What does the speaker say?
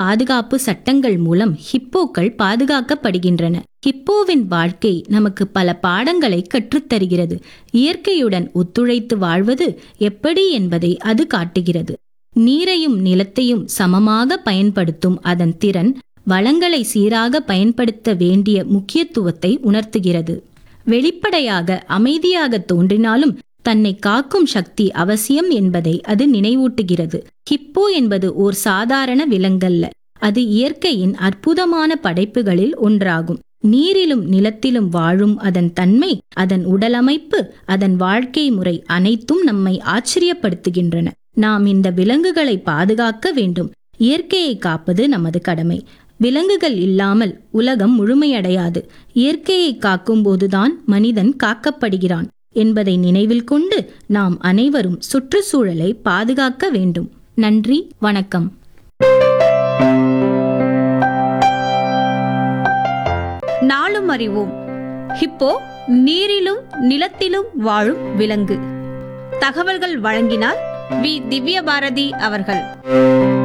பாதுகாப்பு சட்டங்கள் மூலம் ஹிப்போக்கள் பாதுகாக்கப்படுகின்றன ஹிப்போவின் வாழ்க்கை நமக்கு பல பாடங்களை கற்றுத்தருகிறது இயற்கையுடன் ஒத்துழைத்து வாழ்வது எப்படி என்பதை அது காட்டுகிறது நீரையும் நிலத்தையும் சமமாக பயன்படுத்தும் அதன் திறன் வளங்களை சீராக பயன்படுத்த வேண்டிய முக்கியத்துவத்தை உணர்த்துகிறது வெளிப்படையாக அமைதியாக தோன்றினாலும் தன்னை காக்கும் சக்தி அவசியம் என்பதை அது நினைவூட்டுகிறது ஹிப்போ என்பது ஓர் சாதாரண விலங்கல்ல அது இயற்கையின் அற்புதமான படைப்புகளில் ஒன்றாகும் நீரிலும் நிலத்திலும் வாழும் அதன் தன்மை அதன் உடலமைப்பு அதன் வாழ்க்கை முறை அனைத்தும் நம்மை ஆச்சரியப்படுத்துகின்றன நாம் இந்த விலங்குகளை பாதுகாக்க வேண்டும் இயற்கையை காப்பது நமது கடமை விலங்குகள் இல்லாமல் உலகம் முழுமையடையாது இயற்கையை காக்கும்போதுதான் மனிதன் காக்கப்படுகிறான் என்பதை நினைவில் கொண்டு நாம் அனைவரும் சுற்றுச்சூழலை பாதுகாக்க வேண்டும் நன்றி வணக்கம் நாளும் அறிவோம் ஹிப்போ நீரிலும் நிலத்திலும் வாழும் விலங்கு தகவல்கள் வழங்கினார் வி திவ்யபாரதி அவர்கள்